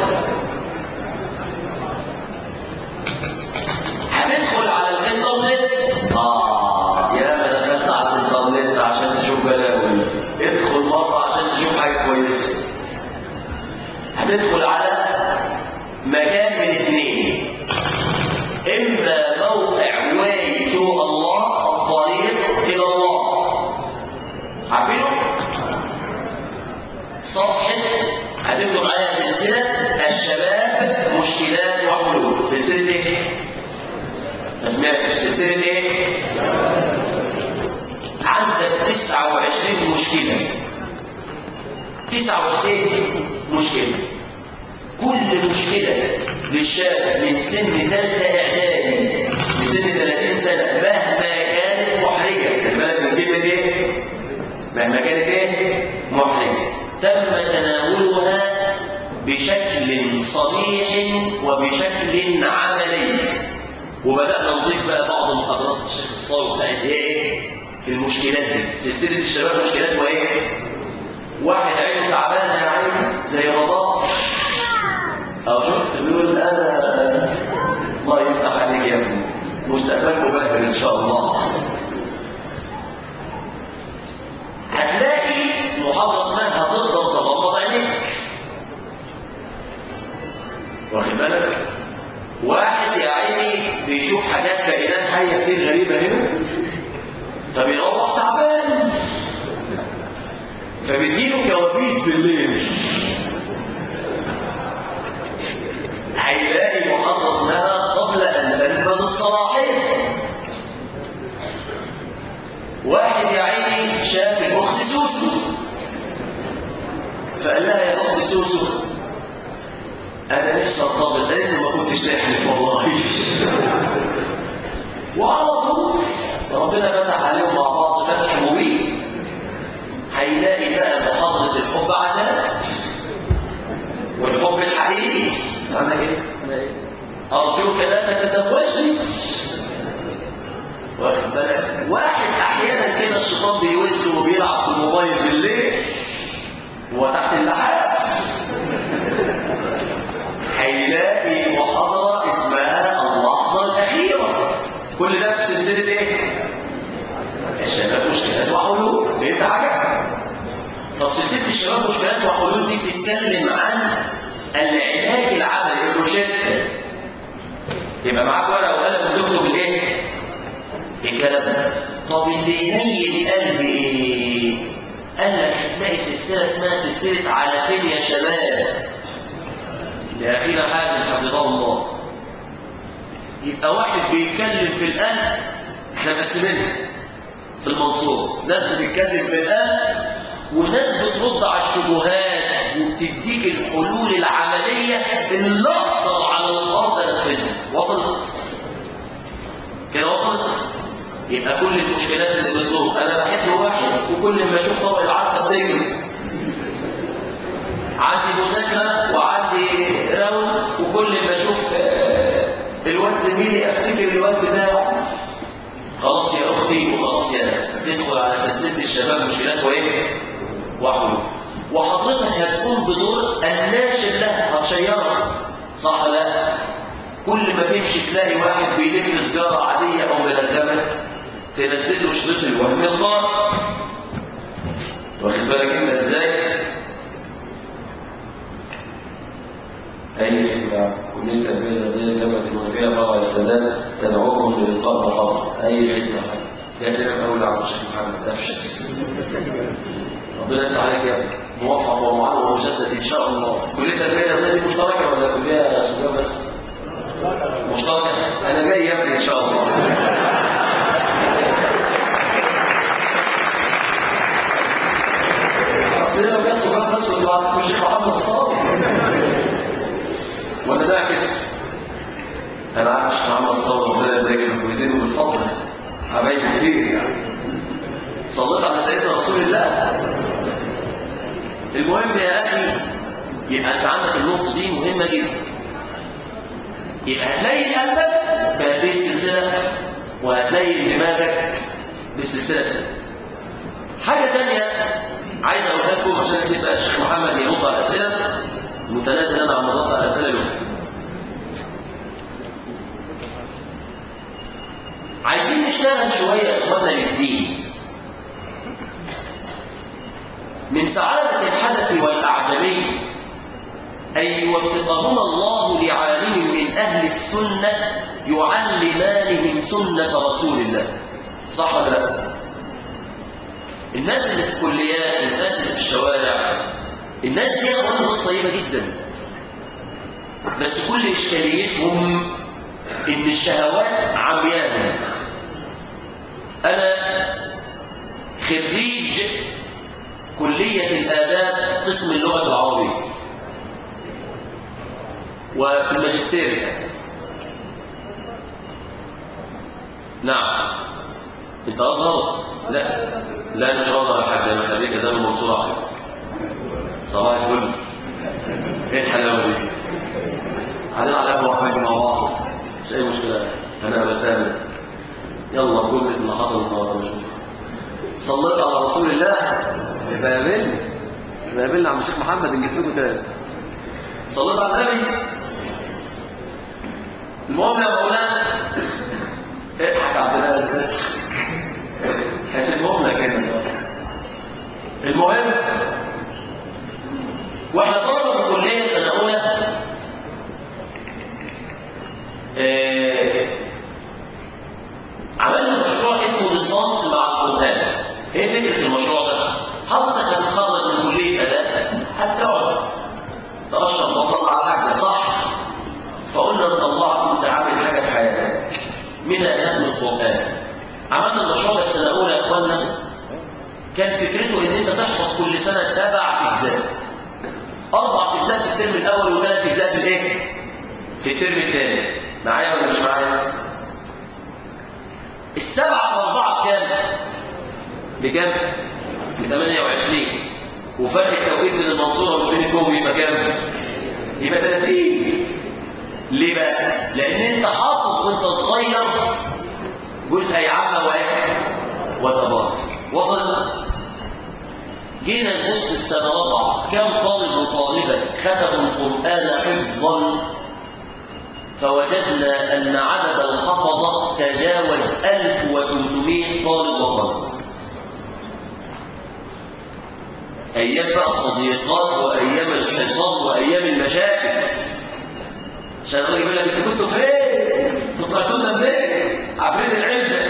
هتدخل على الانترنت اه يا ما دخلت على الانترنت عشان تشوف بلاوي ادخل مره عشان تشوف حاجه كويسه هتدخل على مكان من اثنين اما موقع واي تو الله الطريق الى الله عارفينه صفحه هتكتب عليها سلسله الشباب مشكلات وحلول سلسله ايه ما سمعتش سلسله ايه عندك 29 مشكله 29 مشكله كل مشكلة للشاب من سن ثالثة إعدادي لسن 30 سنة مهما كانت محرجة خلي بالك من كلمة إيه؟ مهما كانت إيه؟ محرجة تم تناولها بشكل صريح وبشكل عملي وبدأنا نضيف بقى بعض محاضرات الشيخ الصالح بقت هي إيه؟ في المشكلات دي سلسلة الشباب مشكلات وإيه؟ واحد عينه تعبانة يا عيني زي رضاء أو شفت بيقول أنا الله يفتح عليك يا ابني مستقبلكم باهر إن شاء الله هتلاقي محاضرة اسمها هتقدر تغمض عينيك واخد بالك واحد يا عيني بيشوف حاجات كائنات حية كتير غريبة هنا فبيروح تعبان فبيديله كوابيس بالليل هيلاقي محاضرة اسمها قبل أن تنفذ الصلاحية واحد يا عيني شاف الأخت سوسو فقال لها يا أخت سوسو كنتش تحلف والله وعلى طول ربنا فتح عليهم مع بعض فتح مبين هيلاقي بقى محاضرة الحب عذاب والحب الحقيقي معنى ايه؟ أرجوك لا تتزوجني واخد بالك واحد احيانا كده الشيطان بيوز وبيلعب في الموبايل بالليل هو تحت اللحاف هيلاقي محاضرة اسمها اللحظة الأخيرة كل ده في سلسلة ايه؟ الشباب مشكلات وحلول فهمت حاجة؟ طب سلسلة الشباب مشكلات وحلول دي بتتكلم عن العلاج العملي الروشته يبقى معاك ورقة وقلم وتكتب الايه؟ الكلام ده طب اللي ينيل قلب ايه؟ قال لك هتلاقي سلسلة اسمها سلسلة على فين يا شباب لأخينا حازم حفظه الله يبقى واحد بيتكلم في القلب احنا مقسمينها في المنصور ناس بتتكلم في القلب وناس بترد على الشبهات وبتديك الحلول العملية اللي اقدر على الارض انفذها وصلت كده وصلت يبقى كل المشكلات اللي بتدور انا بحب واحد وكل ما اشوف طبق العدسه بتجري عندي مذاكره وعندي راوند وكل ما اشوف آه، الواد زميلي افتكر الواد بتاعه خلاص يا اختي وخلاص يا تدخل على سلسله الشباب مشكلات وايه وحلول وحضرتك هتكون بدور الناشر لها هتشيرها صح ولا لا كل ما تمشي تلاقي واحد بيلف سجاره عاديه او ملغمه تنزل له شريط الوهم الضار واخد بالك انت ازاي أي خدمة كلية التربية الرياضية جامعة المنوفية فرع السادات تدعوكم لإلقاء محاضرة أي خدمة يا كلام أولى عبد الشيخ محمد أفشل ربنا يفتح عليك يا ابني موفق ومعان ومسدد إن شاء الله كلية التربية الرياضية دي مشتركة ولا كلية شباب بس؟ مشتركة أنا جاي يا ابني إن شاء الله أصل لو كان صغير بس كنت بعد الشيخ محمد الصادق ولا ده كده انا عارف الشيخ محمد الصادق ربنا يبارك له ويزيده بالفضل حبايبي كتير يعني صليت على سيدنا رسول الله المهم يا اخي يبقى انت عندك النقطه دي مهمه جدا يبقى هتلاقي قلبك بهذه السلسله وهتلاقي دماغك بالسلسله دي حاجه ثانيه عايز اقولها لكم عشان اسيب بقى الشيخ محمد يرد على الاسئله متنازل انا عم ارد على الاسئله له عايزين نشتغل شويه يا اخوانا للدين من سعاده الحدث والاعجمي أن يوفقهما الله لعالم من أهل السنة يعلمانهم سنة رسول الله صح ولا لا؟ الناس اللي في الكليات الناس اللي في الشوارع الناس دي أخوان ناس طيبة جدا بس كل إشكاليتهم إن الشهوات عميانة أنا خريج كلية الآداب قسم اللغة العربية وفي الماجستير نعم انت ازهر لا لا انا مش ازهر يا حاج انا خريج اداب المنصوره عليك صباح الفل ايه الحلاوه دي علينا على قهوه حاجه مع بعض مش اي مشكله انا بتامل يلا كل اللي حصل النهارده نشوف صليت على رسول الله يبقى قابلني يبقى قابلني عم الشيخ محمد نجيب لكم تاني صليت على النبي المهم يا مولانا اضحك عبد الله هسيبهم لك هنا المهم واحنا طلبه في الكليه سنه اولى آه، عملنا مشروع اسمه ليسانس مع القران ايه فكره المشروع ده حضرتك هتتخرج من كليه اداب هتقعد تقشر بصر على حاجه صح فقلنا نطلعك انت عامل حاجه في حياتك من اداب القران عملنا المشروع ده السنه الاولى يا اخوانا كان فكرته ان انت تحفظ كل سنه سبع اجزاء اربع اجزاء في الترم الاول وثلاث اجزاء في الايه؟ في في الترم الثاني معايا ولا مش معايا السبعة وأربعة بكام؟ بكام؟ ب 28 وفرق التوقيت بين المنصورة وبين الكوم يبقى كام؟ يبقى 30 ليه بقى؟ لأن أنت حافظ وأنت صغير جزء يعمى واحد وتبارك وصل جينا نبص في سنة رابعة كم طالب وطالبة ختموا القرآن حفظا فوجدنا أن عدد الحفظة تجاوز 1300 طالب وطالب أيام بقى التضييقات وأيام الحصار وأيام المشاكل عشان الراجل يقول لك انتوا كنتوا فين؟ انتوا طلعتوا لنا منين؟ عفريت العلم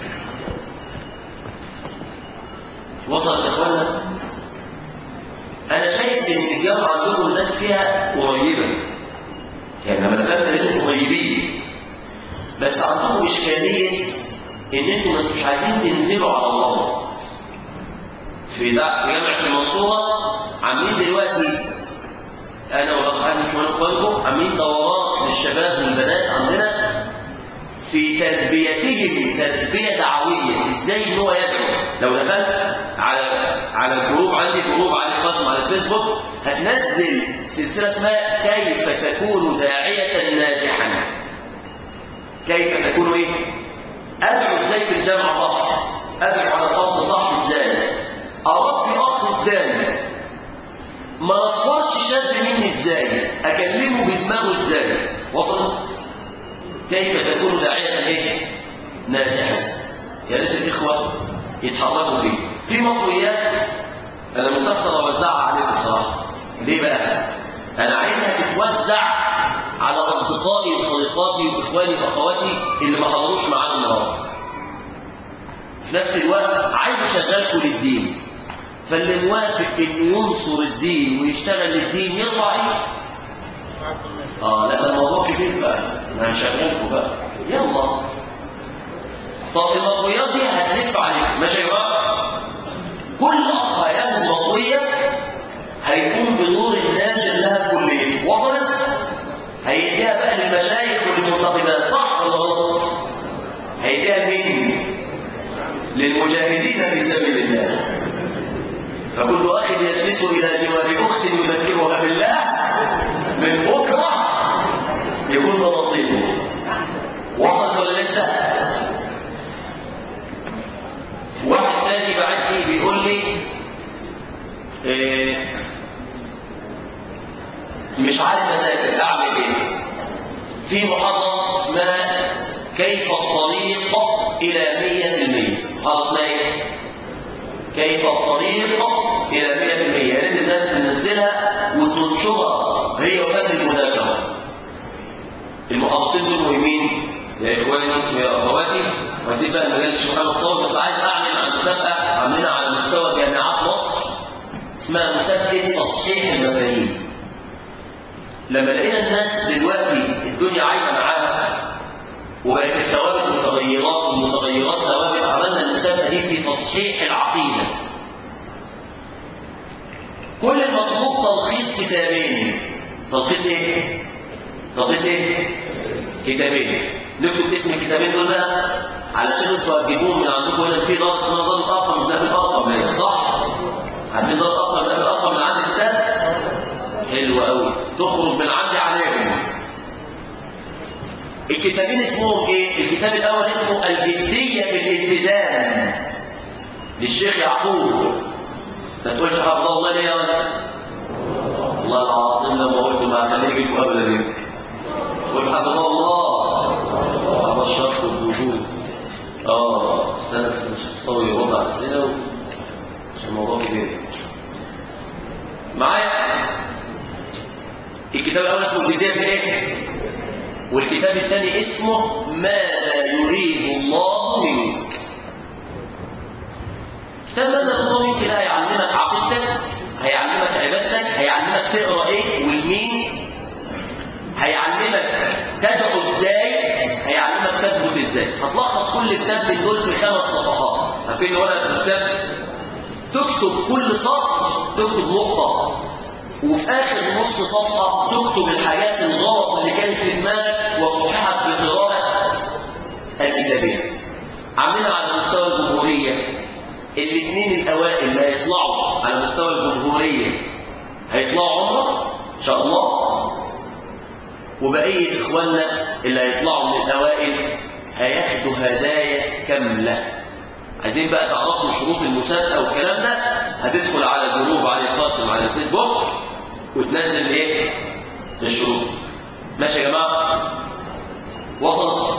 وصلت يا اخوانا انا شايف ان الجامعه عندكم الناس فيها قريبه يعني لما دخلت لقيتهم قريبين بس عندكم اشكاليه ان انتم ما انتوش عايزين تنزلوا على الله في ده في جامعه المنصوره عاملين دلوقتي انا والاخ احمد شمال اخوانكم عاملين دورات للشباب والبنات عندنا في تربيتهم تربيه دعويه ازاي ان هو يدعو لو دخلت على على الجروب عندي جروب على قسم على الفيسبوك هتنزل سلسله اسمها كيف تكون داعيه ناجحا كيف تكون ايه ادعو ازاي في الجامعه صح ادعو على الارض صح ازاي اربي اخ ازاي ما نفرش شاب مني ازاي اكلمه بدماغه ازاي وصلت كيف تكون داعيه ايه ناجحا يا ريت الاخوه يتحركوا فيه في مطويات انا مستخسر اوزعها عليكم بصراحه ليه بقى انا عايزها تتوزع على اصدقائي وصديقاتي واخواني واخواتي اللي ما حضروش معانا النهارده في نفس الوقت عايز اشغلكم للدين فاللي موافق انه ينصر الدين ويشتغل للدين يطلع ايه اه لا ده الموضوع كبير بقى انا هشغلكم بقى يلا طب المطويات دي هتلف عليكم ماشي يا جماعه كل اخ هياخد مطويه هيكون بدور الناس اللي لها كليه وصلت هيديها بقى للمشايخ والمنتخبات صح ولا غلط هيديها مين للمجاهدين في سبيل الله فكل اخ يجلس الى جوار اخت يذكرها بالله من بكره يكون ده نصيبه وصلت ولا لسه واحد تاني بعت لي بيقول لي إيه مش عارف اذاكر اعمل ايه في محاضره اسمها كيف الطريق الى 100% محاضره اسمها ايه كيف الطريق الى 100% يا ريت الناس تنزلها وتنشرها هي وفن المذاكره المحاضرتين دول مهمين يا اخواني ويا اخواتي واسيب بقى المجال للشيخ محمد صور بس عايز اعلن عن مسابقه عاملينها على مستوى جامعات مصر اسمها مسابقه تصحيح المفاهيم لما لقينا الناس دلوقتي الدنيا عايشه معاها وبقت الثوابت متغيرات والمتغيرات ثوابت عملنا المسابقه دي في تصحيح العقيده كل المطلوب تلخيص كتابين تلخيص ايه تلخيص ايه كتابين نكتب اسم الكتابين دول بقى علشان انتوا هتجيبوهم من عندكم هنا في دار اسمها دار الارقم ده الارقم هنا صح عندنا دار الارقم ده الارقم من عند كتاب حلو قوي تخرج من عندي عليهم الكتابين اسمهم ايه الكتاب الاول اسمه الجديه في الالتزام للشيخ يعقوب ما تقولش حفظ الله ليه يا ولد والله العظيم لما قلت ما خليك يجيبوا قبل دي قول حفظ الله حفظ الشرط والوجود اه استنى بس مش هتصوي ربع اسئله عشان الموضوع كبير معايا الكتاب الاول اسمه الجديه في ايه والكتاب الثاني اسمه ماذا يريد الله منك كتاب ماذا يريد الله منك ده هيعلمك عقيدتك هيعلمك عبادتك هيعلمك تقرا ايه والمين هيعلمك تدعو ازاي هيعلمك تثبت ازاي هتلخص كل كتاب من دول في خمس صفحات عارفين ورقه الكتاب تكتب كل سطر تكتب نقطه وفي آخر نص صفحة تكتب الحاجات الغلط اللي كانت في دماغك وصححت بقراءة الكتابين عاملينها على مستوى الجمهورية الاثنين الأوائل اللي هيطلعوا على مستوى الجمهورية هيطلعوا عمرة إن شاء الله وبقية إخواننا اللي هيطلعوا من الأوائل هياخدوا هدايا كاملة عايزين بقى تعرفوا شروط المسابقة والكلام ده هتدخل على جروب علي القاسم على الفيسبوك وتنزل ايه الشروط ماشي يا جماعة وصلت